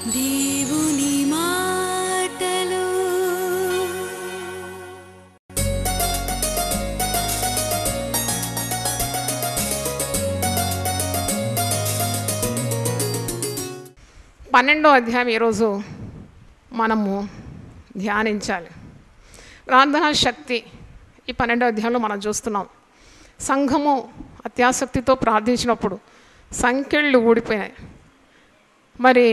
దేవుని మాటలు పన్నెండో అధ్యాయం ఈరోజు మనము ధ్యానించాలి ప్రార్థనా శక్తి ఈ పన్నెండో అధ్యాయంలో మనం చూస్తున్నాం సంఘము అత్యాసక్తితో ప్రార్థించినప్పుడు సంఖ్యళ్ళు ఊడిపోయాయి మరి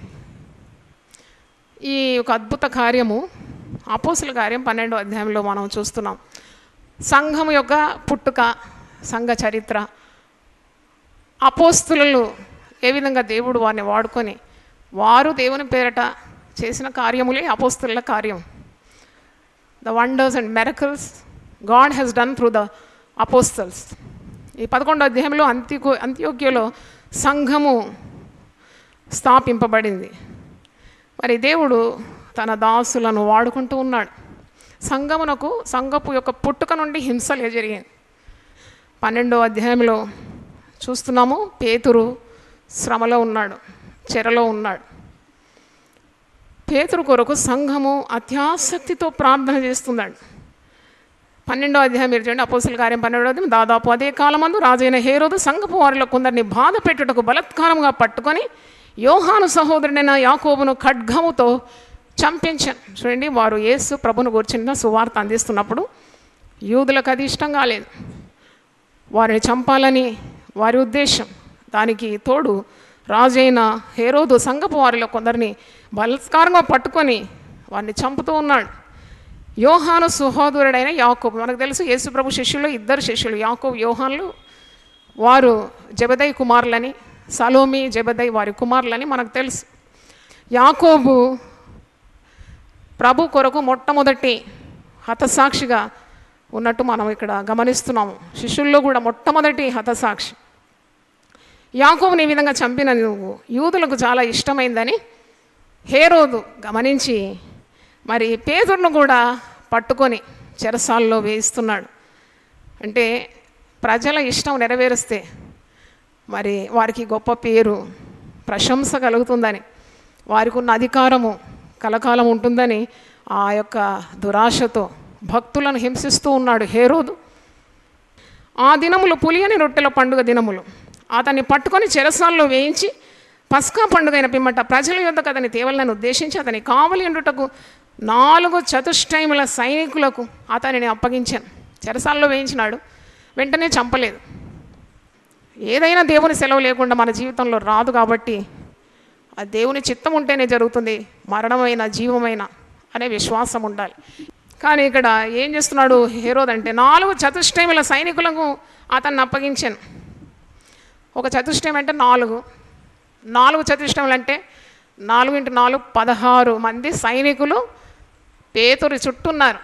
ఈ ఒక అద్భుత కార్యము అపోసుల కార్యం పన్నెండో అధ్యాయంలో మనం చూస్తున్నాం సంఘం యొక్క పుట్టుక సంఘ చరిత్ర అపోస్తులు ఏ విధంగా దేవుడు వారిని వాడుకొని వారు దేవుని పేరట చేసిన కార్యములే అపోస్తుల కార్యం the wonders and miracles God has done through the apostles ఈ పదకొండో అధ్యాయంలో అంత్యకు అంత్యోగ్యలో సంఘము స్థాపింపబడింది మరి దేవుడు తన దాసులను వాడుకుంటూ ఉన్నాడు సంఘమునకు సంఘపు యొక్క పుట్టుక నుండి హింసలే జరిగింది పన్నెండో అధ్యాయంలో చూస్తున్నాము పేతురు శ్రమలో ఉన్నాడు చెరలో ఉన్నాడు పేతురు కొరకు సంఘము అత్యాసక్తితో ప్రార్థన చేస్తున్నాడు పన్నెండో అధ్యాయం మీరు చూడండి అపోసుల కార్యం పన్నెండో అధ్యాయం దాదాపు అదే కాలమందు రాజైన హేరోదు సంఘపు వారిలో కొందరిని బాధ పెట్టుటకు బలత్కారంగా పట్టుకొని యోహాను సహోదరుడైన యాకోబును ఖడ్గముతో చంపించాను చూడండి వారు యేసు ప్రభును కూర్చున్న సువార్త అందిస్తున్నప్పుడు యూదులకు అది ఇష్టం కాలేదు వారిని చంపాలని వారి ఉద్దేశం దానికి తోడు రాజైన హేరోదు సంఘపు వారిలో కొందరిని బలత్కారంగా పట్టుకొని వారిని చంపుతూ ఉన్నాడు యోహాను సహోదరుడైన యాకోబు మనకు తెలుసు యేసుప్రభు శిష్యులు ఇద్దరు శిష్యులు యాకోబు యోహాన్లు వారు జబదయ్ కుమారులని సలోమి జబదయ్ వారి కుమారులని మనకు తెలుసు యాకోబు ప్రభు కొరకు మొట్టమొదటి హతసాక్షిగా ఉన్నట్టు మనం ఇక్కడ గమనిస్తున్నాము శిష్యుల్లో కూడా మొట్టమొదటి హతసాక్షి యాకోబుని ఈ విధంగా చంపిన నువ్వు యూదులకు చాలా ఇష్టమైందని హేరోదు గమనించి మరి పేదరును కూడా పట్టుకొని చెరసాల్లో వేయిస్తున్నాడు అంటే ప్రజల ఇష్టం నెరవేరుస్తే మరి వారికి గొప్ప పేరు ప్రశంస కలుగుతుందని వారికి ఉన్న అధికారము కలకాలం ఉంటుందని ఆ యొక్క దురాశతో భక్తులను హింసిస్తూ ఉన్నాడు హేరోదు ఆ దినములు పులియని రొట్టెల పండుగ దినములు అతన్ని పట్టుకొని చెరసాల్లో వేయించి పస్కా పండుగైన పిమ్మట ప్రజల యొద్దకు అతని తేవలను ఉద్దేశించి అతని కావలి ఉండుటకు నాలుగు చతుష్టైముల సైనికులకు అతనిని అప్పగించాను చెరసాల్లో వేయించినాడు వెంటనే చంపలేదు ఏదైనా దేవుని సెలవు లేకుండా మన జీవితంలో రాదు కాబట్టి ఆ దేవుని చిత్తం ఉంటేనే జరుగుతుంది మరణమైన జీవమైన అనే విశ్వాసం ఉండాలి కానీ ఇక్కడ ఏం చేస్తున్నాడు హీరోద్ అంటే నాలుగు చతుష్టయముల సైనికులకు అతన్ని అప్పగించాను ఒక చతుష్టయం అంటే నాలుగు నాలుగు చతుష్టములు అంటే నాలుగు ఇంటూ నాలుగు పదహారు మంది సైనికులు పేతురు చుట్టున్నారు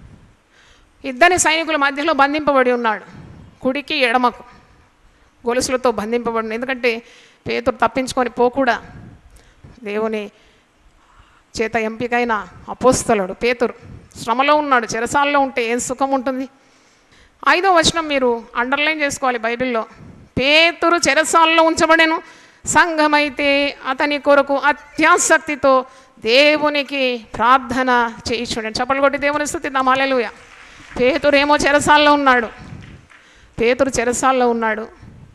ఇద్దరి సైనికుల మధ్యలో బంధింపబడి ఉన్నాడు కుడికి ఎడమకు గొలుసులతో బంధింపబడి ఎందుకంటే పేతురు తప్పించుకొని పోకూడా దేవుని చేత ఎంపికైన అపోస్తలుడు పేతురు శ్రమలో ఉన్నాడు చెరసాల్లో ఉంటే ఏం సుఖం ఉంటుంది ఐదో వచనం మీరు అండర్లైన్ చేసుకోవాలి బైబిల్లో పేతురు చెరసాల్లో ఉంచబడెను సంఘమైతే అతని కొరకు అత్యాసక్తితో దేవునికి ప్రార్థన చేయి చూడండి చప్పలు కొట్టి దేవుని స్థుతి నమాలెలుయ పేతురు ఏమో చెరసాల్లో ఉన్నాడు పేతురు చెరసాల్లో ఉన్నాడు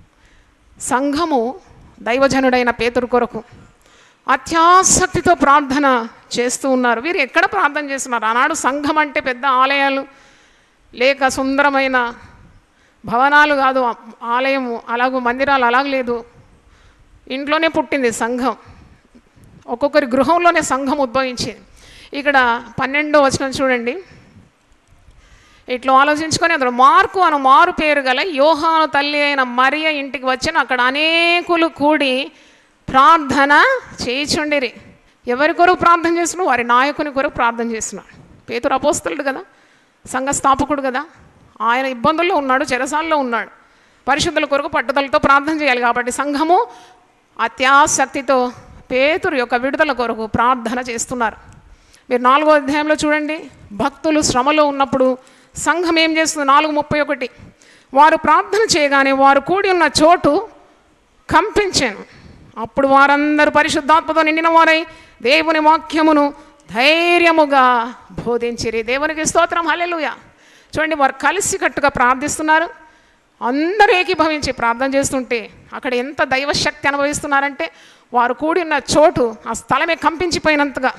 సంఘము దైవజనుడైన పేతురు కొరకు అత్యాసక్తితో ప్రార్థన చేస్తూ ఉన్నారు వీరు ఎక్కడ ప్రార్థన చేస్తున్నారు ఆనాడు సంఘం అంటే పెద్ద ఆలయాలు లేక సుందరమైన భవనాలు కాదు ఆలయము అలాగూ మందిరాలు అలాగ లేదు ఇంట్లోనే పుట్టింది సంఘం ఒక్కొక్కరి గృహంలోనే సంఘం ఉద్భవించింది ఇక్కడ పన్నెండో వచనం చూడండి ఇట్లా ఆలోచించుకొని అందులో మార్కు అను మారు పేరు గల యోహాను తల్లి అయిన మరియ ఇంటికి వచ్చిన అక్కడ అనేకులు కూడి ప్రార్థన చేయిచుండిరి ఎవరి కొరకు ప్రార్థన చేస్తున్నావు వారి నాయకుని కొరకు ప్రార్థన చేస్తున్నాడు పేతురు అపోస్తలుడు కదా సంఘ స్థాపకుడు కదా ఆయన ఇబ్బందుల్లో ఉన్నాడు చెరసాల్లో ఉన్నాడు పరిశుద్ధుల కొరకు పట్టుదలతో ప్రార్థన చేయాలి కాబట్టి సంఘము అత్యాసక్తితో పేతురు యొక్క విడుదల కొరకు ప్రార్థన చేస్తున్నారు మీరు నాలుగో అధ్యాయంలో చూడండి భక్తులు శ్రమలో ఉన్నప్పుడు సంఘం ఏం చేస్తుంది నాలుగు ముప్పై ఒకటి వారు ప్రార్థన చేయగానే వారు కూడి ఉన్న చోటు కంపించాను అప్పుడు వారందరూ పరిశుద్ధాత్మతో నిండిన వారై దేవుని వాక్యమును ధైర్యముగా బోధించిరి దేవునికి స్తోత్రం హల్లెలూయా చూడండి వారు కలిసికట్టుగా ప్రార్థిస్తున్నారు అందరూ ఏకీభవించి ప్రార్థన చేస్తుంటే అక్కడ ఎంత దైవశక్తి అనుభవిస్తున్నారంటే వారు కూడి ఉన్న చోటు ఆ స్థలమే కంపించిపోయినంతగా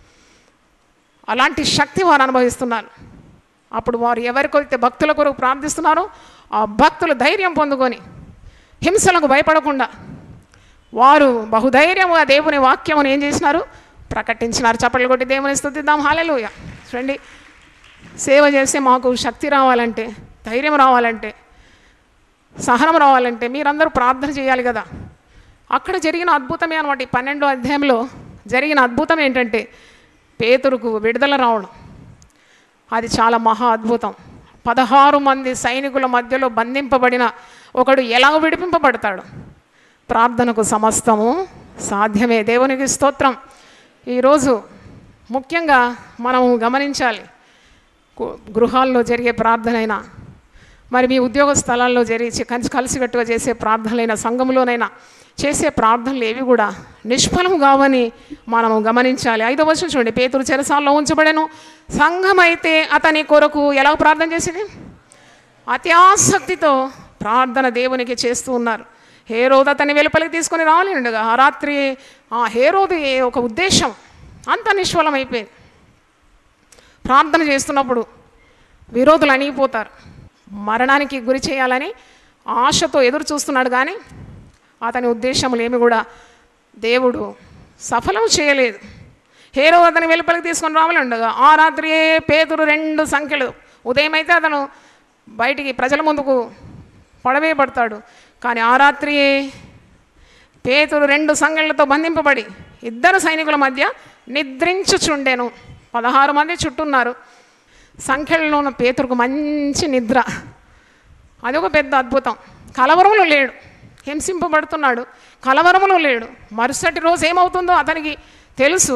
అలాంటి శక్తి వారు అనుభవిస్తున్నారు అప్పుడు వారు ఎవరికైతే భక్తుల కొరకు ప్రార్థిస్తున్నారో ఆ భక్తులు ధైర్యం పొందుకొని హింసలకు భయపడకుండా వారు బహుధైర్యముగా దేవుని వాక్యమును ఏం చేసినారు ప్రకటించినారు చప్పట్లు కొట్టి దేవుని స్థుతిద్దాం హాలెలుయ చూడండి సేవ చేస్తే మాకు శక్తి రావాలంటే ధైర్యం రావాలంటే సహనం రావాలంటే మీరందరూ ప్రార్థన చేయాలి కదా అక్కడ జరిగిన అద్భుతమే అనమాట ఈ పన్నెండో అధ్యాయంలో జరిగిన అద్భుతం ఏంటంటే పేతురుకు విడుదల రావడం అది చాలా మహా అద్భుతం పదహారు మంది సైనికుల మధ్యలో బంధింపబడిన ఒకడు ఎలా విడిపింపబడతాడు ప్రార్థనకు సమస్తము సాధ్యమే దేవునికి స్తోత్రం ఈరోజు ముఖ్యంగా మనం గమనించాలి కు- గృహాల్లో జరిగే ప్రార్థనైనా మరి మీ ఉద్యోగ స్థలాల్లో జరిగి కలిసి కలిసికట్టుగా చేసే ప్రార్థనలైన సంఘంలోనైనా చేసే ప్రార్థనలు ఏవి కూడా నిష్ఫలం కావని మనం గమనించాలి ఐదో వచ్చిన చూడండి పేతురు చెరసాల్లో ఉంచబడెను సంఘం అయితే అతని కొరకు ఎలా ప్రార్థన చేసింది అతి ఆసక్తితో ప్రార్థన దేవునికి చేస్తూ ఉన్నారు హేరోదు అతన్ని వెలుపలికి తీసుకొని రావాలండగా ఆ రాత్రి ఆ హేరోది ఒక ఉద్దేశం అంత నిష్ఫలం అయిపోయింది ప్రార్థన చేస్తున్నప్పుడు విరోధులు అణిగిపోతారు మరణానికి గురి చేయాలని ఆశతో ఎదురు చూస్తున్నాడు కానీ అతని ఉద్దేశములు ఏమి కూడా దేవుడు సఫలం చేయలేదు హేరో అతని వెలుపలికి తీసుకొని రావాలి ఉండగా ఆ రాత్రియే పేదరు రెండు సంఖ్యలు ఉదయం అయితే అతను బయటికి ప్రజల ముందుకు పడవేయబడతాడు కానీ ఆ రాత్రియే పేతురు రెండు సంఘాలతో బంధింపబడి ఇద్దరు సైనికుల మధ్య నిద్రించుచుండెను పదహారు మంది చుట్టున్నారు సంఖ్యలలో ఉన్న పేతురుకు మంచి నిద్ర అదొక పెద్ద అద్భుతం కలవరంలో లేడు హింసింపబడుతున్నాడు కలవరంలో లేడు మరుసటి రోజు ఏమవుతుందో అతనికి తెలుసు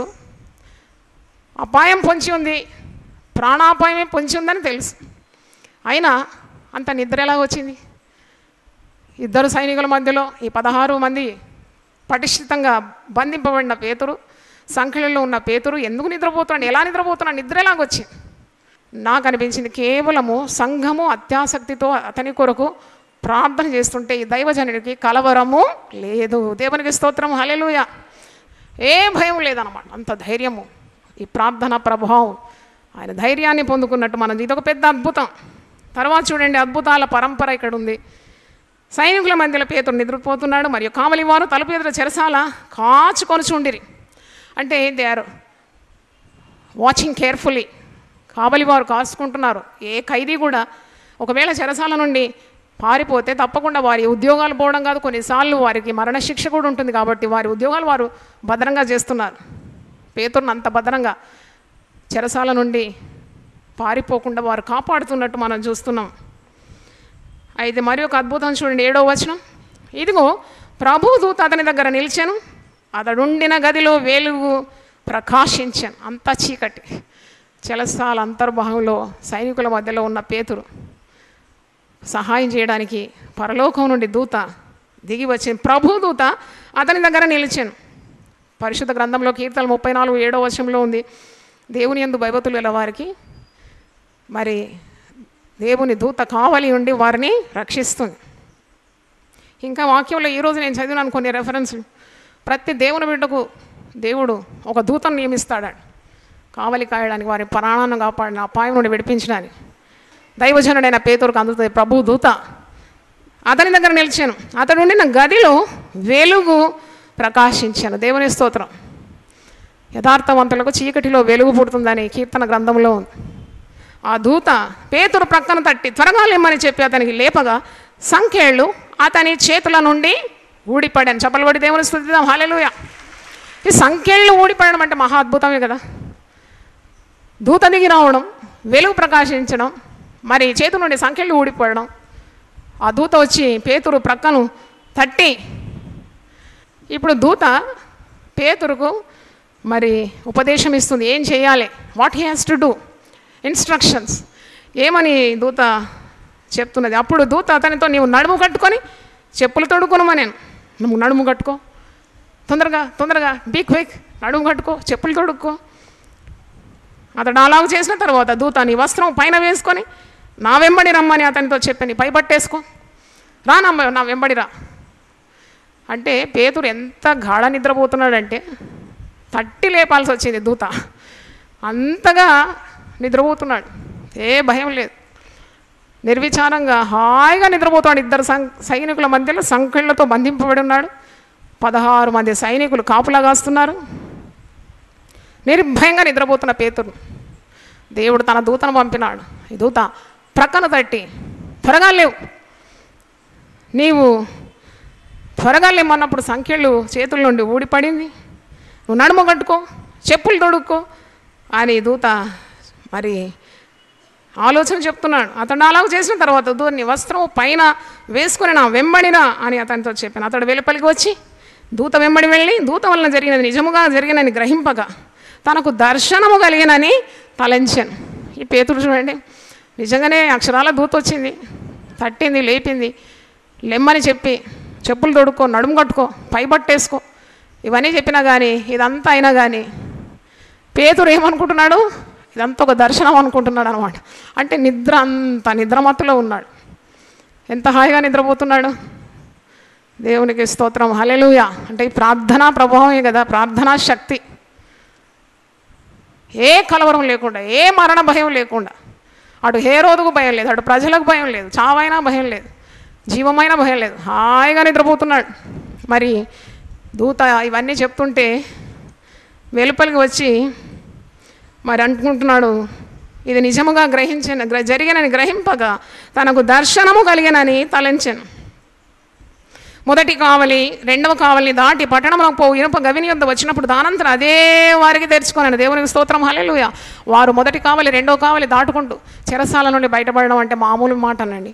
అపాయం పొంచి ఉంది ప్రాణాపాయమే పొంచి ఉందని తెలుసు అయినా అంత నిద్ర ఎలా వచ్చింది ఇద్దరు సైనికుల మధ్యలో ఈ పదహారు మంది పటిష్ఠితంగా బంధింపబడిన పేతురు సంఖ్యలలో ఉన్న పేతురు ఎందుకు నిద్రపోతున్నాడు ఎలా నిద్రపోతున్నాడు నిద్ర ఎలాగొచ్చింది నాకు అనిపించింది కేవలము సంఘము అత్యాసక్తితో అతని కొరకు ప్రార్థన చేస్తుంటే ఈ దైవజనుడికి కలవరము లేదు దేవునికి స్తోత్రం హలెలుయ ఏ భయం లేదన్నమాట అంత ధైర్యము ఈ ప్రార్థన ప్రభావం ఆయన ధైర్యాన్ని పొందుకున్నట్టు మనం ఇదొక పెద్ద అద్భుతం తర్వాత చూడండి అద్భుతాల పరంపర ఇక్కడ ఉంది సైనికుల మధ్యలో పేతుడు నిద్రపోతున్నాడు మరియు కావలి వారు తలుపు ఎదురు చెరసాల కాచుకొని చూండిరి అంటే దే ఆర్ వాచింగ్ కేర్ఫుల్లీ కావలి వారు కాసుకుంటున్నారు ఏ ఖైదీ కూడా ఒకవేళ చెరసాల నుండి పారిపోతే తప్పకుండా వారి ఉద్యోగాలు పోవడం కాదు కొన్నిసార్లు వారికి మరణశిక్ష కూడా ఉంటుంది కాబట్టి వారి ఉద్యోగాలు వారు భద్రంగా చేస్తున్నారు పేతురుని అంత భద్రంగా చెరసాల నుండి పారిపోకుండా వారు కాపాడుతున్నట్టు మనం చూస్తున్నాం అయితే మరి ఒక అద్భుతం చూడండి ఏడో వచనం ఇదిగో ప్రభు దూత అతని దగ్గర నిలిచాను అతడుండిన గదిలో వెలుగు ప్రకాశించాను అంతా చీకటి చెలసాల అంతర్భాగంలో సైనికుల మధ్యలో ఉన్న పేతురు సహాయం చేయడానికి పరలోకం నుండి దూత దిగి వచ్చింది ప్రభు దూత అతని దగ్గర నిలిచాను పరిశుద్ధ గ్రంథంలో కీర్తన ముప్పై నాలుగు ఏడో వచనంలో ఉంది దేవుని ఎందు భయభతులు గల వారికి మరి దేవుని దూత కావలి ఉండి వారిని రక్షిస్తుంది ఇంకా వాక్యంలో ఈరోజు నేను చదివినాను కొన్ని రెఫరెన్స్లు ప్రతి దేవుని బిడ్డకు దేవుడు ఒక దూతను నియమిస్తాడు కావలి కాయడానికి వారి ప్రాణాన్ని కాపాడిన అపాయం నుండి విడిపించడానికి దైవజనుడైన పేదోరికి అందుతుంది ప్రభు దూత అతని దగ్గర నిలిచాను అతడు ఉండిన గదిలో వెలుగు ప్రకాశించాను దేవుని స్తోత్రం యథార్థవంతులకు చీకటిలో వెలుగు పుడుతుందని కీర్తన గ్రంథంలో ఉంది ఆ దూత పేతురు ప్రక్కన తట్టి త్వరగా లేమని చెప్పి అతనికి లేపగా సంఖ్యలు అతని చేతుల నుండి ఊడిపడాను చెప్పలబడి దేవుని స్థుతిద్దాం హాలెలుయ ఈ సంఖ్యలు ఊడిపడడం అంటే మహా అద్భుతమే కదా దూత దిగి రావడం వెలుగు ప్రకాశించడం మరి చేతుల నుండి సంఖ్యలు ఊడిపడడం ఆ దూత వచ్చి పేతురు ప్రక్కను తట్టి ఇప్పుడు దూత పేతురుకు మరి ఉపదేశం ఇస్తుంది ఏం చేయాలి what he has to do instructions ఏమని దూత చెప్తున్నది అప్పుడు దూత అతనితో నీవు నడుము కట్టుకొని చెప్పులు తొడుకునమా నేను నువ్వు నడుము కట్టుకో తొందరగా తొందరగా బీక్ బీక్ నడుము కట్టుకో చెప్పులు తొడుక్కో అతడు అలాగ చేసిన తర్వాత దూత నీ వస్త్రం పైన వేసుకొని నా వెంబడి రమ్మని అతనితో చెప్పని పై పట్టేసుకో రా నా నా వెంబడి రా అంటే పేతురు ఎంత గాఢ నిద్రపోతున్నాడంటే తట్టి లేపాల్సి వచ్చింది దూత అంతగా నిద్రపోతున్నాడు ఏ భయం లేదు నిర్విచారంగా హాయిగా నిద్రపోతాడు ఇద్దరు సం సైనికుల మధ్యలో సంఖ్యలతో బంధింపబడి ఉన్నాడు పదహారు మంది సైనికులు కాపులా కాస్తున్నారు నిర్భయంగా నిద్రపోతున్న పేతురు దేవుడు తన దూతను పంపినాడు ఈ దూత ప్రక్కన తట్టి త్వరగా లేవు నీవు త్వరగా లేమన్నప్పుడు సంఖ్యలు చేతుల నుండి ఊడిపడింది నువ్వు నడుము కట్టుకో చెప్పులు తొడుక్కో అని దూత మరి ఆలోచన చెప్తున్నాడు అతడు అలాగ చేసిన తర్వాత దూతని వస్త్రం పైన వేసుకుని నా వెంబడినా అని అతనితో చెప్పాను అతడు వెలుపలికి వచ్చి దూత వెంబడి వెళ్ళి దూత వలన జరిగినది నిజముగా జరిగినని గ్రహింపగా తనకు దర్శనము కలిగినని తలంచాను ఈ పేతుడు చూడండి నిజంగానే అక్షరాల దూత వచ్చింది తట్టింది లేపింది లెమ్మని చెప్పి చెప్పులు తొడుక్కో నడుము కట్టుకో పై బట్టేసుకో ఇవన్నీ చెప్పినా కానీ ఇదంతా అయినా కానీ పేతురు ఏమనుకుంటున్నాడు ఇదంతా ఒక దర్శనం అనుకుంటున్నాడు అనమాట అంటే నిద్ర అంత నిద్రమత్తులో ఉన్నాడు ఎంత హాయిగా నిద్రపోతున్నాడు దేవునికి స్తోత్రం హలెలుయ అంటే ఈ ప్రార్థనా ప్రభావమే కదా ప్రార్థనా శక్తి ఏ కలవరం లేకుండా ఏ మరణ భయం లేకుండా అటు హే రోజుకు భయం లేదు అటు ప్రజలకు భయం లేదు చావైనా భయం లేదు జీవమైన భయం లేదు హాయిగా నిద్రపోతున్నాడు మరి దూత ఇవన్నీ చెప్తుంటే వెలుపలికి వచ్చి మరి అనుకుంటున్నాడు ఇది నిజముగా గ్రహించిన గ్ర జరిగినని గ్రహింపగా తనకు దర్శనము కలిగినని తలంచాను మొదటి కావలి రెండవ కావలిని దాటి పట్టణంలో పోవు ఇనుప గవిని యొద్ద వచ్చినప్పుడు దానంతరం అదే వారికి తెరుచుకున్నాను దేవునికి స్తోత్రం హల్లెలూయా వారు మొదటి కావలి రెండవ కావలి దాటుకుంటూ చెరసాల నుండి బయటపడడం అంటే మామూలు మాటనండి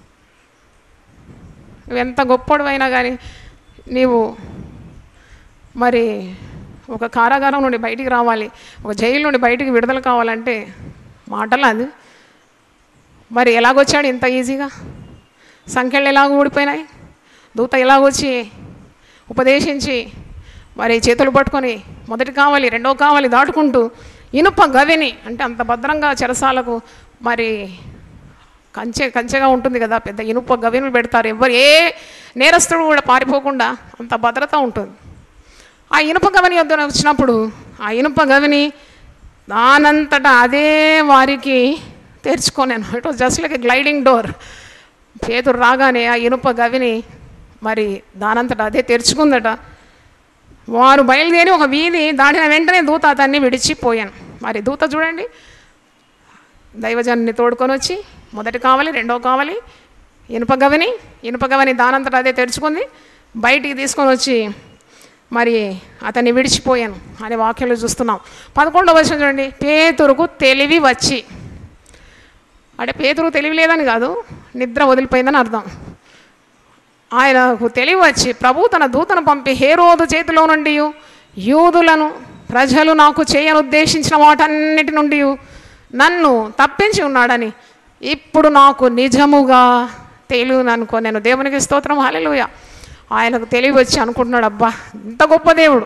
నువ్వు ఎంత గొప్పడు అయినా కానీ నీవు మరి ఒక కారాగారం నుండి బయటికి రావాలి ఒక జైలు నుండి బయటికి విడుదల కావాలంటే మాటలు అది మరి ఎలాగొచ్చాడు ఇంత ఈజీగా సంఖ్యలు ఎలాగ ఊడిపోయినాయి దూత ఎలాగొచ్చి ఉపదేశించి మరి చేతులు పట్టుకొని మొదటి కావాలి రెండో కావాలి దాటుకుంటూ ఇనుప గవిని అంటే అంత భద్రంగా చెరసాలకు మరి కంచె కంచెగా ఉంటుంది కదా పెద్ద ఇనుప గవిని పెడతారు ఎవరు ఏ నేరస్తుడు కూడా పారిపోకుండా అంత భద్రత ఉంటుంది ఆ ఇనుప గవిని వద్ద వచ్చినప్పుడు ఆ ఇనుప గవిని దానంతటా అదే వారికి తెరుచుకోలేను it was just like gliding door పేదరు రాగానే ఆ ఇనుప గవిని మరి దానంతటా అదే తెరుచుకుందట వారు బయలుదేరి ఒక వీధి దాటిన వెంటనే దూత అతన్ని విడిచిపోయాను మరి దూత చూడండి దైవజన్ని తోడుకొని వచ్చి మొదటి కావాలి రెండో కావాలి ఇనుప గవిని ఇనుప గవిని దానంతటా అదే తెరుచుకుంది బయటికి తీసుకొని వచ్చి మరి అతన్ని విడిచిపోయాను అనే వాక్యాలు చూస్తున్నాం పదకొండవ వర్షం చూడండి పేతురుకు తెలివి వచ్చి అంటే పేతురు తెలివి లేదని కాదు నిద్ర వదిలిపోయిందని అర్థం ఆయనకు తెలివి వచ్చి ప్రభు తన దూతను పంపి హేరోదు చేతిలో నుండి యూదులను ప్రజలు నాకు చేయను ఉద్దేశించిన వాటన్నిటి నుండి నన్ను తప్పించి ఉన్నాడని ఇప్పుడు నాకు నిజముగా తెలియను అనుకో నేను దేవునికి స్తోత్రం హాలెలుయ ఆయనకు తెలివి వచ్చి అనుకుంటున్నాడు అబ్బా ఇంత గొప్ప దేవుడు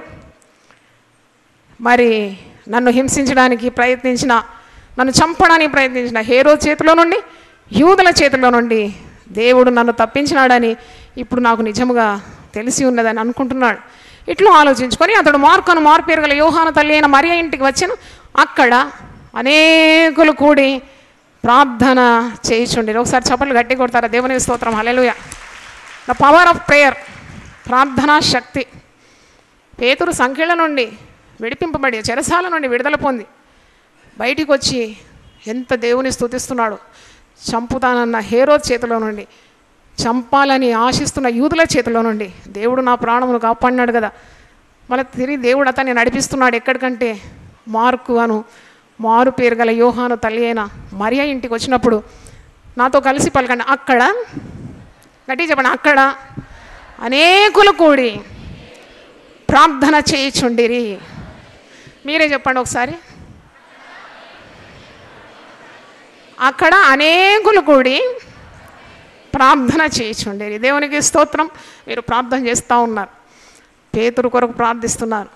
మరి నన్ను హింసించడానికి ప్రయత్నించిన నన్ను చంపడానికి ప్రయత్నించిన హేరో చేతిలో నుండి యూదుల చేతిలో నుండి దేవుడు నన్ను తప్పించినాడని ఇప్పుడు నాకు నిజముగా తెలిసి ఉన్నదని అనుకుంటున్నాడు ఇట్లా ఆలోచించుకొని అతడు మార్కను మార్పేరు గల యోహాన తల్లి అయిన మరియ ఇంటికి వచ్చాను అక్కడ అనేకులు కూడి ప్రార్థన చేయించుండి ఒకసారి చప్పట్లు గట్టి కొడతారా దేవుని స్తోత్రం hallelujah the power of prayer ప్రార్థనా శక్తి పేతురు సంఖ్యల నుండి విడిపింపబడి చెరసాల నుండి విడుదల పొంది బయటికి వచ్చి ఎంత దేవుని స్తుతిస్తున్నాడు చంపుతానన్న హేరో చేతిలో నుండి చంపాలని ఆశిస్తున్న యూదుల చేతిలో నుండి దేవుడు నా ప్రాణమును కాపాడినాడు కదా మళ్ళీ తిరిగి దేవుడు అతన్ని నడిపిస్తున్నాడు ఎక్కడికంటే మార్కు అను మారు పేరు గల యోహాను తల్లి అయిన మరియ ఇంటికి వచ్చినప్పుడు నాతో కలిసి పలకండి అక్కడ గట్టి చెప్పండి అక్కడ అనేకులు కూడి ప్రార్థన చేయిచుండిరి మీరే చెప్పండి ఒకసారి అక్కడ అనేకులు కూడి ప్రార్థన చేయిచుండేది దేవునికి స్తోత్రం మీరు ప్రార్థన చేస్తూ ఉన్నారు పేతురు కొరకు ప్రార్థిస్తున్నారు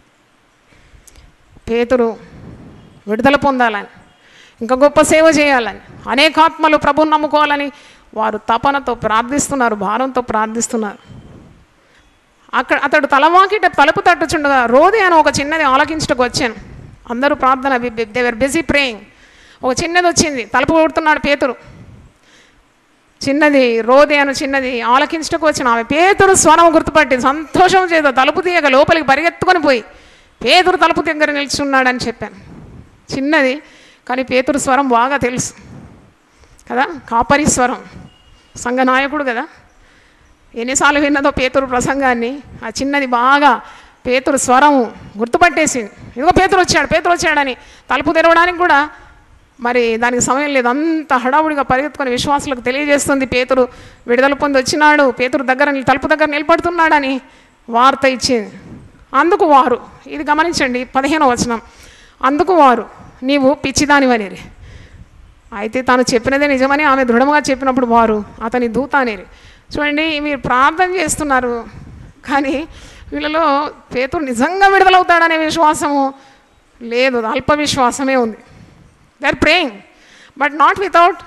పేతురు విడుదల పొందాలని ఇంకా గొప్ప సేవ చేయాలని అనేకాత్మలు ప్రభుని నమ్ముకోవాలని వారు తపనతో ప్రార్థిస్తున్నారు భారంతో ప్రార్థిస్తున్నారు అక్కడ అతడు తలవాకిట తలుపు తట్టుచుండగా రోది అని ఒక చిన్నది ఆలకించటకు వచ్చాను అందరూ ప్రార్థన దేవర్ బిజీ ప్రేయింగ్ ఒక చిన్నది వచ్చింది తలుపు కొడుతున్నాడు పేతురు చిన్నది రోది అని చిన్నది ఆలకించటకు వచ్చిన ఆమె పేతురు స్వరం గుర్తుపట్టి సంతోషం చేత తలుపు తీయక లోపలికి పరిగెత్తుకొని పోయి పేతురు తలుపు దగ్గర నిల్చున్నాడని చెప్పాను చిన్నది కానీ పేతురు స్వరం బాగా తెలుసు కదా కాపరి స్వరం సంఘ నాయకుడు కదా ఎన్నిసార్లు విన్నదో పేతురు ప్రసంగాన్ని ఆ చిన్నది బాగా పేతురు స్వరం గుర్తుపట్టేసింది ఇదిగో పేతురు వచ్చాడు పేతురు వచ్చాడని తలుపు తెరవడానికి కూడా మరి దానికి సమయం లేదు అంత హడావుడిగా పరిగెత్తుకొని విశ్వాసులకు తెలియజేస్తుంది పేతురు విడుదల పొంది వచ్చినాడు పేతురు దగ్గర నిల్- తలుపు దగ్గర నిలబడుతున్నాడని వార్త ఇచ్చింది అందుకు వారు ఇది గమనించండి పదిహేనో వచనం అందుకు వారు నీవు పిచ్చిదానివనేది అయితే తాను చెప్పినదే నిజమని ఆమె దృఢంగా చెప్పినప్పుడు వారు అతని దూత అనేది చూడండి మీరు ప్రార్థన చేస్తున్నారు కానీ వీళ్ళలో పేతురు నిజంగా విడుదలవుతాడనే విశ్వాసము లేదు అల్ప విశ్వాసమే ఉంది they are praying but not without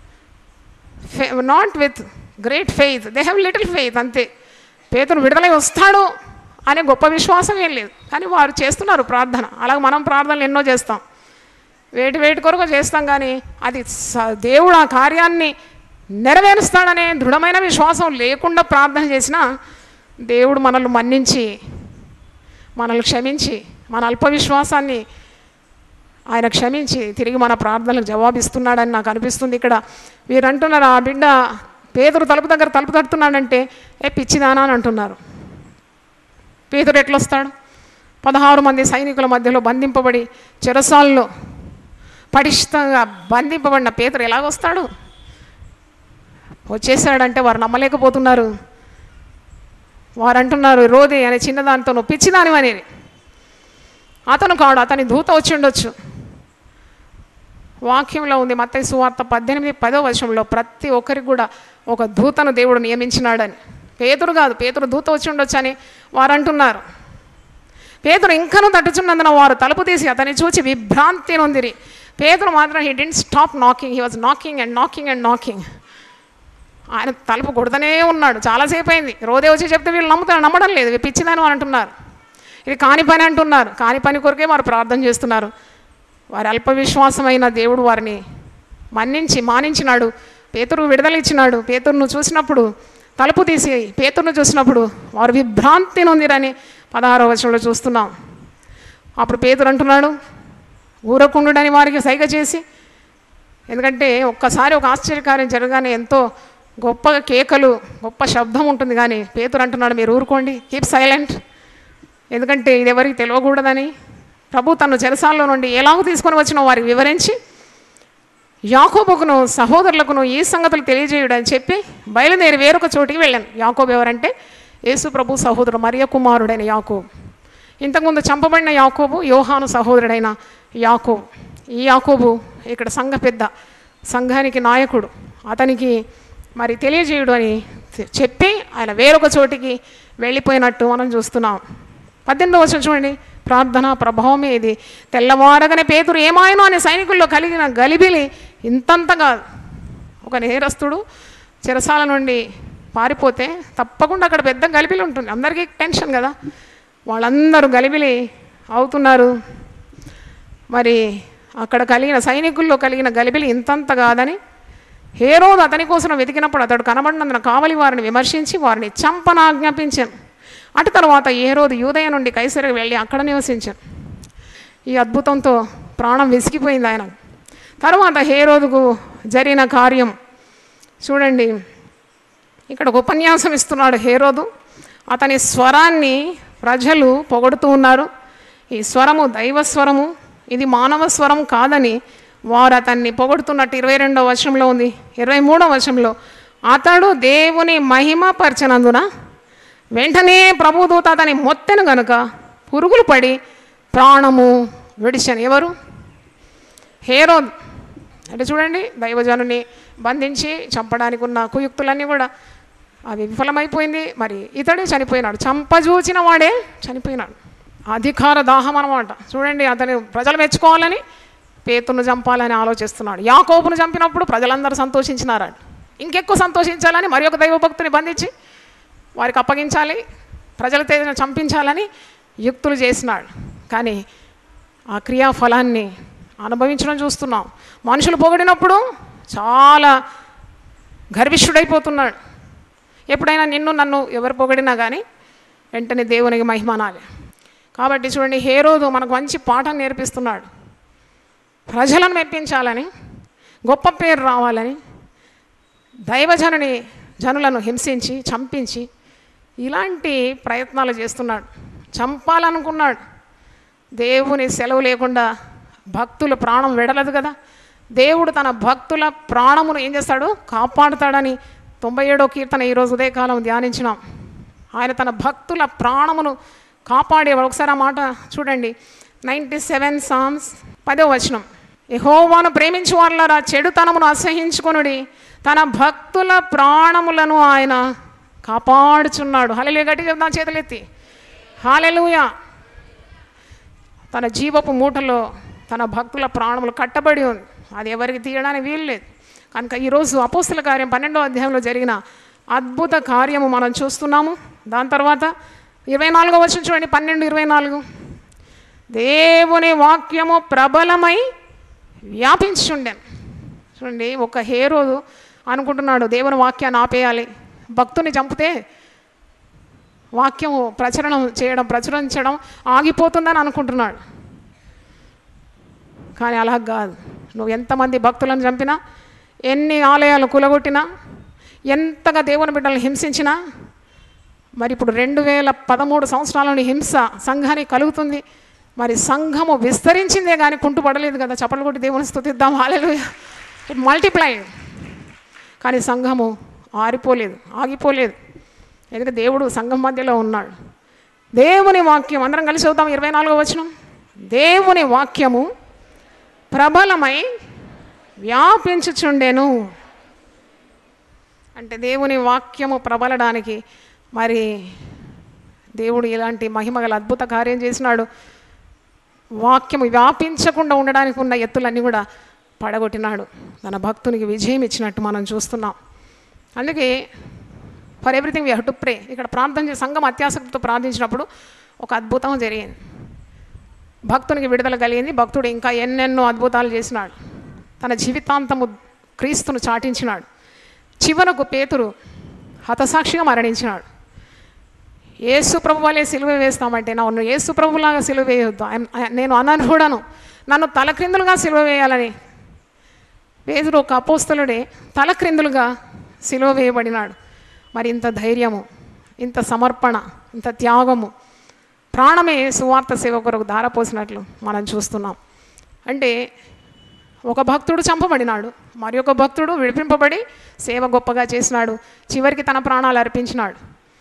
not with great faith they have little faith అంతే పేతురు విడుదలై వస్తాడు అనే గొప్ప విశ్వాసం ఏం లేదు కానీ వారు చేస్తున్నారు ప్రార్థన అలాగే మనం ప్రార్థనలు ఎన్నో చేస్తాం వేటి వేటి కొరకు చేస్తాం కానీ అది స- దేవుడు ఆ కార్యాన్ని నెరవేరుస్తాడనే దృఢమైన విశ్వాసం లేకుండా ప్రార్థన చేసినా దేవుడు మనల్ని మన్నించి మనల్ని క్షమించి మన అల్ప విశ్వాసాన్ని ఆయన క్షమించి తిరిగి మన ప్రార్థనలకు జవాబిస్తున్నాడని నాకు అనిపిస్తుంది ఇక్కడ వీరు అంటున్నారు ఆ బిడ్డ పేదరు తలుపు దగ్గర తలుపు తడుతున్నాడంటే ఏ పిచ్చిదానా అని అంటున్నారు పేదరు ఎట్లొస్తాడు పదహారు మంది సైనికుల మధ్యలో బంధింపబడి చెరసాల్లో పటిష్టంగా బంధింపబడిన పేదరు ఎలాగొస్తాడు వచ్చేసాడంటే వారు నమ్మలేకపోతున్నారు వారు అంటున్నారు రోదే అనే చిన్నదానితో నువ్వు పిచ్చిదాని అనేది అతను కాడు అతని దూత వచ్చి ఉండొచ్చు వాక్యంలో ఉంది మత్తయి సువార్త పద్దెనిమిది పదో వర్షంలో ప్రతి ఒక్కరికి కూడా ఒక దూతను దేవుడు నియమించినాడని పేతురు కాదు పేతురు దూత వచ్చి ఉండొచ్చు అని వారు అంటున్నారు పేతురు ఇంకనూ తట్టుచున్నందున వారు తలుపు తీసి అతన్ని చూచి విభ్రాంతి నొందిరి పేతురు మాత్రం he didn't stop knocking he was knocking and knocking and knocking ఆయన తలుపు కొడుతూనే ఉన్నాడు చాలాసేపు అయింది రోదే వచ్చి చెప్తే వీళ్ళు నమ్ముతారు నమ్మడం లేదు ఇవి పిచ్చిదని అని అంటున్నారు ఇది కాని పని అంటున్నారు కాని పని కొరకే వారు ప్రార్థన చేస్తున్నారు వారి అల్ప విశ్వాసమైన దేవుడు వారిని మన్నించి మానించినాడు పేతురు విడుదల ఇచ్చినాడు పేతురును చూసినప్పుడు తలుపు తీసి పేతురును చూసినప్పుడు వారు విభ్రాంతి నొందిరని పదహారవ వచనంలో చూస్తున్నాం అప్పుడు పేతురు అంటున్నాడు ఊరకుండుడని వారికి సైగ చేసి ఎందుకంటే ఒక్కసారి ఒక ఆశ్చర్యకార్యం జరగానే ఎంతో గొప్ప కేకలు గొప్ప శబ్దం ఉంటుంది కానీ పేతురు అంటున్నాడు మీరు ఊరుకోండి కీప్ సైలెంట్ ఎందుకంటే ఇది ఎవరికి తెలియకూడదని ప్రభు తను చెరసాల్లో నుండి ఎలాగో తీసుకొని వచ్చిన వారికి వివరించి యాకోబుకును సహోదరులకును ఈ సంగతులు తెలియజేయుడని చెప్పి బయలుదేరి వేరొక చోటికి వెళ్ళాను యాకోబు ఎవరంటే యేసు ప్రభు సహోదరుడు మరియ కుమారుడైన యాకోబు ఇంతకుముందు చంపబడిన యాకోబు యోహాను సహోదరుడైన యాకోబు ఈ యాకోబు ఇక్కడ సంఘ పెద్ద సంఘానికి నాయకుడు అతనికి మరి తెలియజేయుడు అని చెప్పి ఆయన వేరొక చోటికి వెళ్ళిపోయినట్టు మనం చూస్తున్నాం పద్దెనిమిది వచ్చిన చూడండి ప్రార్థన ప్రభావమే ఇది తెల్లవారగానే పేతురు ఏమాయనో అనే సైనికుల్లో కలిగిన గలిబిలి ఇంతంతగా ఒక నేరస్తుడు చెరసాల నుండి పారిపోతే తప్పకుండా అక్కడ పెద్ద గలిబిలి ఉంటుంది అందరికీ టెన్షన్ కదా వాళ్ళందరూ గలిబిలి అవుతున్నారు మరి అక్కడ కలిగిన సైనికుల్లో కలిగిన గలిబిలి ఇంతంత కాదని ఏ రోజు అతని కోసం వెతికినప్పుడు అతడు కనబడినందున కావలి వారిని విమర్శించి వారిని చంపన ఆజ్ఞాపించాను అటు తర్వాత ఏ రోజు యూదయ నుండి కైసరికి వెళ్ళి అక్కడ నివసించాను ఈ అద్భుతంతో ప్రాణం విసిగిపోయింది ఆయన తర్వాత హేరోదుకు జరిగిన కార్యం చూడండి ఇక్కడ ఒక ఉపన్యాసం ఇస్తున్నాడు హేరోదు అతని స్వరాన్ని ప్రజలు పొగడుతూ ఉన్నారు ఈ స్వరము దైవ స్వరము ఇది మానవ స్వరం కాదని వారు అతన్ని పొగడుతున్నట్టు ఇరవై రెండవ వర్షంలో ఉంది ఇరవై మూడవ వర్షంలో అతడు దేవుని మహిమ పరిచినందున వెంటనే ప్రభుదూత అతని మొత్తెను గనుక పురుగులు పడి ప్రాణము విడిచాను ఎవరు హేరోద్ అంటే చూడండి దైవజనుని బంధించి చంపడానికి ఉన్న కుయుక్తులన్నీ కూడా అది విఫలమైపోయింది మరి ఇతడే చనిపోయినాడు చంపజూచిన వాడే చనిపోయినాడు అధికార దాహం అనమాట చూడండి అతను ప్రజలు మెచ్చుకోవాలని పేతును చంపాలని ఆలోచిస్తున్నాడు యాకోబును చంపినప్పుడు ప్రజలందరూ సంతోషించినారంట ఇంకెక్కువ సంతోషించాలని మరి ఒక దైవభక్తుని బంధించి వారికి అప్పగించాలి ప్రజల తేదీన చంపించాలని యుక్తులు చేసినాడు కానీ ఆ క్రియాఫలాన్ని అనుభవించడం చూస్తున్నాం మనుషులు పొగిడినప్పుడు చాలా గర్విష్ఠుడైపోతున్నాడు ఎప్పుడైనా నిన్ను నన్ను ఎవరు పొగిడినా కానీ వెంటనే దేవునికి మహిమనాలి కాబట్టి చూడండి హే రోజు మనకు మంచి పాఠం నేర్పిస్తున్నాడు ప్రజలను మెప్పించాలని గొప్ప పేరు రావాలని దైవజనుని జనులను హింసించి చంపించి ఇలాంటి ప్రయత్నాలు చేస్తున్నాడు చంపాలనుకున్నాడు దేవుని సెలవు లేకుండా భక్తుల ప్రాణం వెడలదు కదా దేవుడు తన భక్తుల ప్రాణమును ఏం చేస్తాడు కాపాడుతాడని తొంభై ఏడో కీర్తన ఈరోజు ఉదయకాలం ధ్యానించినాం ఆయన తన భక్తుల ప్రాణమును కాపాడేవాడు ఒకసారి ఆ మాట చూడండి నైంటీ సెవెన్ సామ్స్ పదో వచనం యెహోవాను ప్రేమించు వాళ్ళరా చెడుతనమును అసహించుకొనుడి తన భక్తుల ప్రాణములను ఆయన కాపాడుచున్నాడు హలే గట్టి చెప్దాం చేతులెత్తి హాలెలుయా తన జీవపు మూటలో తన భక్తుల ప్రాణములు కట్టబడి ఉంది అది ఎవరికి తీయడానికి వీలు లేదు కనుక ఈరోజు అపోస్తుల కార్యం పన్నెండో అధ్యాయంలో జరిగిన అద్భుత కార్యము మనం చూస్తున్నాము దాని తర్వాత ఇరవై నాలుగో వచ్చిన చూడండి పన్నెండు ఇరవై నాలుగు దేవుని వాక్యము ప్రబలమై వ్యాపించుండెను చూడండి ఒక హేరో అనుకుంటున్నాడు దేవుని వాక్యాన్ని ఆపేయాలి భక్తుని చంపితే వాక్యము ప్రచురణం చేయడం ప్రచురించడం ఆగిపోతుందని అనుకుంటున్నాడు కానీ అలా కాదు నువ్వు ఎంతమంది భక్తులను చంపినా ఎన్ని ఆలయాలు కులగొట్టినా ఎంతగా దేవుని బిడ్డలను హింసించినా మరి ఇప్పుడు రెండు వేల పదమూడు సంవత్సరాలని హింస సంఘానికి కలుగుతుంది మరి సంఘము విస్తరించిందే కానీ కుంటుపడలేదు కదా చప్పలు కొట్టి దేవుని స్థుతిద్దాం హాలేదు ఇట్ మల్టిప్లైడ్ కానీ సంఘము ఆరిపోలేదు ఆగిపోలేదు ఎందుకంటే దేవుడు సంఘం మధ్యలో ఉన్నాడు దేవుని వాక్యం అందరం కలిసి అవుతాం ఇరవై నాలుగో వచనం దేవుని వాక్యము ప్రబలమై వ్యాపించుచుండెను అంటే దేవుని వాక్యము ప్రబలడానికి మరి దేవుడు ఇలాంటి మహిమగల అద్భుత కార్యం చేసినాడు వాక్యము వ్యాపించకుండా ఉండడానికి ఉన్న ఎత్తులన్నీ కూడా పడగొట్టినాడు తన భక్తునికి విజయం ఇచ్చినట్టు మనం చూస్తున్నాం అందుకే for everything we have to pray ఇక్కడ ప్రార్థన చేసి సంఘం అత్యాసక్తితో ప్రార్థించినప్పుడు ఒక అద్భుతం జరిగింది భక్తునికి విడుదల కలిగింది భక్తుడు ఇంకా ఎన్నెన్నో అద్భుతాలు చేసినాడు తన జీవితాంతము క్రీస్తును చాటించినాడు చివరకు పేతురు హతసాక్షిగా మరణించినాడు యేసు ప్రభు వలె సిలువ వేస్తామంటే నన్ను యేసు ప్రభులాగా సిలువ వేయొద్దు I'm- I- నేను అనర్హుడను నన్ను తలక్రిందులుగా సిలువ వేయాలని పేదరు ఒక అపోస్తలుడే తలక్రిందులుగా సిలువ వేయబడినాడు మరి ఇంత ధైర్యము ఇంత సమర్పణ ఇంత త్యాగము ప్రాణమే సువార్త సేవ కొరకు ధారపోసినట్లు మనం చూస్తున్నాం అంటే ఒక భక్తుడు చంపబడినాడు మరి ఒక భక్తుడు విడిపింపబడి సేవ గొప్పగా చేసినాడు చివరికి తన ప్రాణాలు అర్పించినాడు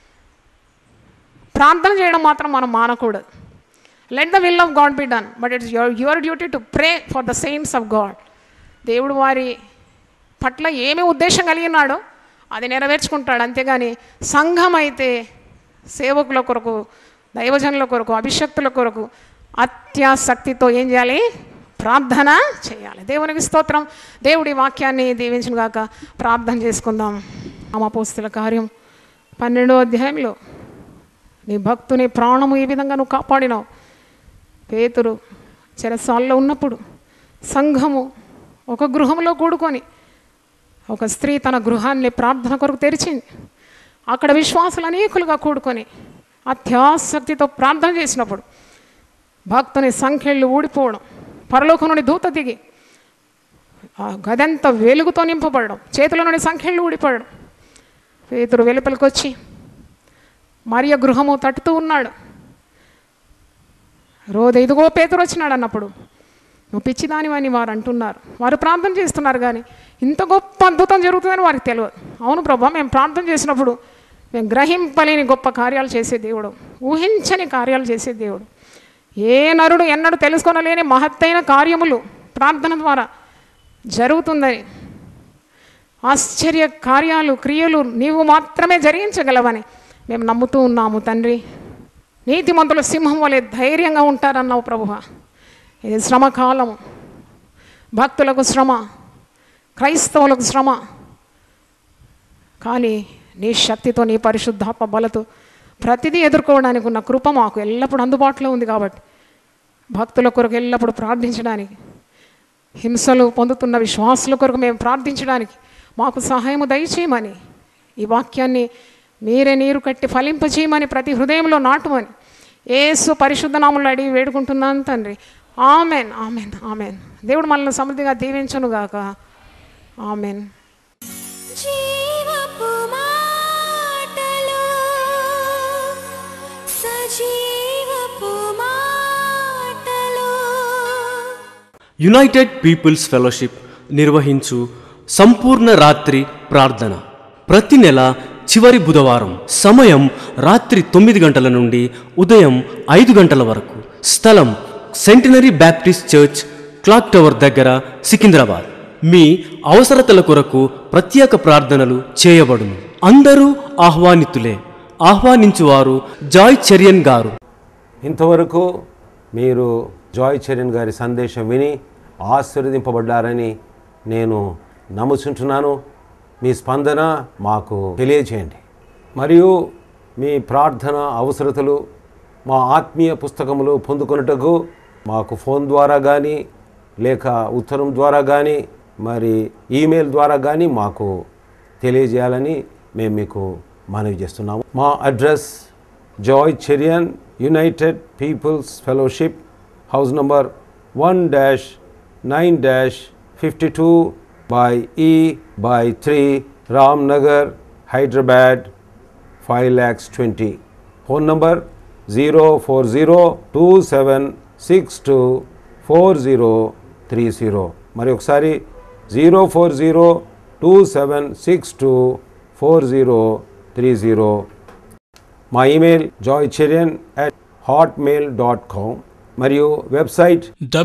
ప్రార్థన చేయడం మాత్రం మనం మానకూడదు let the will of God be done but it's your your duty to pray for the saints of God దేవుడు వారి పట్ల ఏమి ఉద్దేశం కలిగినాడో అది నెరవేర్చుకుంటాడు అంతేగాని సంఘం అయితే సేవకుల కొరకు దైవజనుల కొరకు అభిషక్తుల కొరకు అత్యాసక్తితో ఏం చేయాలి ప్రార్థన చేయాలి దేవునికి స్తోత్రం దేవుడి వాక్యాన్ని దీవించిన గాక ప్రార్థన చేసుకుందాం అమపోస్తుల కార్యం పన్నెండో అధ్యాయంలో నీ భక్తుని ప్రాణము ఈ విధంగా నువ్వు కాపాడినావు పేతురు చెరసాల్లో ఉన్నప్పుడు సంఘము ఒక గృహంలో కూడుకొని ఒక స్త్రీ తన గృహాన్ని ప్రార్థన కొరకు తెరిచింది అక్కడ విశ్వాసులు అనేకులుగా కూడుకొని అత్యాసక్తితో ప్రార్థన చేసినప్పుడు భక్తుని సంఖ్యలు ఊడిపోవడం పరలోకం నుండి దూత దిగి ఆ గదంతా వెలుగుతో నింపబడడం చేతుల నుండి సంఖ్యలు ఊడిపోవడం పేతురు వెలుపలికి వచ్చి మరియ గృహము తట్టుతూ ఉన్నాడు రోజు ఇదిగో పేతురు వచ్చినాడు అన్నప్పుడు నువ్వు పిచ్చిదానివని వారు అంటున్నారు వారు ప్రార్థన చేస్తున్నారు కానీ ఇంత గొప్ప అద్భుతం జరుగుతుందని వారికి తెలియదు అవును ప్రభా మేము ప్రార్థన చేసినప్పుడు మేము గ్రహింపలేని గొప్ప కార్యాలు చేసే దేవుడు ఊహించని కార్యాలు చేసే దేవుడు ఏ నరుడు ఎన్నడూ తెలుసుకొనలేని మహత్తైన కార్యములు ప్రార్థన ద్వారా జరుగుతుందని ఆశ్చర్య కార్యాలు క్రియలు నీవు మాత్రమే జరిగించగలవని మేము నమ్ముతూ ఉన్నాము తండ్రి నీతిమంతుల సింహం వలె ధైర్యంగా ఉంటారన్నావు ప్రభువ ఇది శ్రమ కాలము భక్తులకు శ్రమ క్రైస్తవులకు శ్రమ కానీ నీ శక్తితో నీ పరిశుద్ధాత్మ బలతో ప్రతిదీ ఎదుర్కోవడానికి ఉన్న కృప మాకు ఎల్లప్పుడూ అందుబాటులో ఉంది కాబట్టి భక్తుల కొరకు ఎల్లప్పుడూ ప్రార్థించడానికి హింసలు పొందుతున్న విశ్వాసుల కొరకు మేము ప్రార్థించడానికి మాకు సహాయము దయచేయమని ఈ వాక్యాన్ని మీరే నీరు కట్టి ఫలింపచేయమని ప్రతి హృదయంలో నాటుమని ఏసు పరిశుద్ధ నామంలో అడిగి వేడుకుంటున్నాను తండ్రి ఆమెన్ ఆమెన్ ఆమెన్ దేవుడు మనల్ని సమృద్ధిగా దీవించనుగాక ఆమెన్ జీవపు మాటలు సజీవపు మాటలు యునైటెడ్ పీపుల్స్ ఫెలోషిప్ నిర్వహించు సంపూర్ణ రాత్రి ప్రార్థన ప్రతి నెల చివరి బుధవారం సమయం రాత్రి తొమ్మిది గంటల నుండి ఉదయం ఐదు గంటల వరకు స్థలం centenary baptist church clock tower దగ్గర సికింద్రాబాద్ మీ అవసరతల కొరకు ప్రత్యేక ప్రార్థనలు చేయబడును అందరూ ఆహ్వానితులే ఆహ్వానించువారు జాయ్ చెరియన్ గారు ఇంతవరకు మీరు జాయ్ చరణ్ గారి సందేశం విని ఆశీర్వదింపబడ్డారని నేను నమ్ముచుంటున్నాను మీ స్పందన మాకు తెలియచేయండి మరియు మీ ప్రార్థన అవసరతలు మా ఆత్మీయ పుస్తకములు పొందుకొనుటకు మాకు ఫోన్ ద్వారా కానీ లేక ఉత్తరం ద్వారా కానీ మరి ఈమెయిల్ ద్వారా కానీ మాకు తెలియజేయాలని మేము మీకు మనవి చేస్తున్నాము మా address Joy Cherian united peoples fellowship house number one dash nine dash fifty two by E by three Ramnagar Hyderabad five lakhs twenty phone number zero four zero two seven six two four zero three zero మరి ఒకసారి zero four zero two seven six two four zero three zero మా email Joy Cherian at Hotmail dot com మరియు website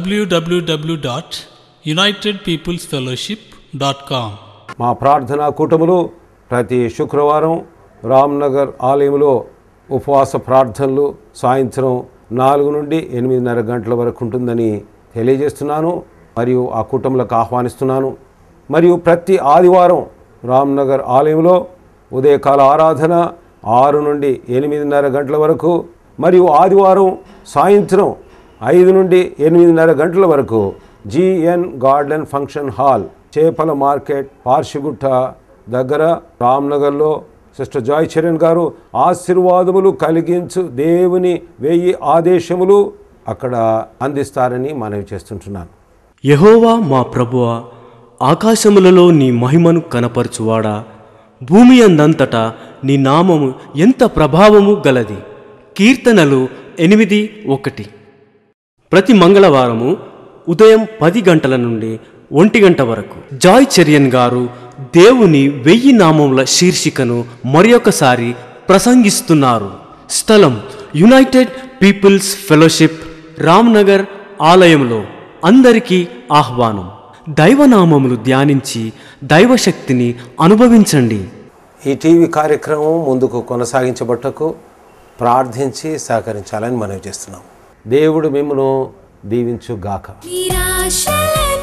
www.unitedpeoplesfellowship.com మా ప్రార్థనా కూటములు ప్రతి శుక్రవారం రామ్నగర్ ఆలయంలో ఉపవాస ప్రార్థనలు సాయంత్రం నాలుగు నుండి ఎనిమిదిన్నర గంటల వరకు ఉంటుందని తెలియజేస్తున్నాను మరియు ఆ కూటములకు ఆహ్వానిస్తున్నాను మరియు ప్రతి ఆదివారం రామ్నగర్ ఆలయంలో ఉదయకాల ఆరాధన ఆరు నుండి ఎనిమిదిన్నర గంటల వరకు మరియు ఆదివారం సాయంత్రం ఐదు నుండి ఎనిమిదిన్నర గంటల వరకు జిఎన్ గార్డెన్ ఫంక్షన్ హాల్ చేపల మార్కెట్ పార్షిగుట్ట దగ్గర రామ్నగర్లో సిస్టర్ జాయ్ చరణ్ గారు ఆశీర్వాదములు కలిగించు దేవుని వెయ్యి ఆదేశములు అక్కడ అందిస్తారని మనవి చేస్తుంటున్నాను యహోవా మా ప్రభువా ఆకాశములలో నీ మహిమను కనపరచువాడా భూమి అందంతటా నీ నామము ఎంత ప్రభావము గలది కీర్తనలు ఎనిమిది ఒకటి ప్రతి మంగళవారము ఉదయం పది గంటల నుండి ఒంటి గంట వరకు జాయ్ చెరియన్ గారు దేవుని వెయ్యి నామముల శీర్షికను మరొకసారి ప్రసంగిస్తున్నారు స్థలం యునైటెడ్ పీపుల్స్ ఫెలోషిప్ రామ్నగర్ ఆలయంలో అందరికీ ఆహ్వానం దైవనామములు ధ్యానించి దైవశక్తిని అనుభవించండి ఈ టీవీ కార్యక్రమం ముందుకు కొనసాగించబట్టకు ప్రార్థించి సహకరించాలని మనవి చేస్తున్నాం దేవుడు మిమ్మను దీవించుగాక నిరాశలే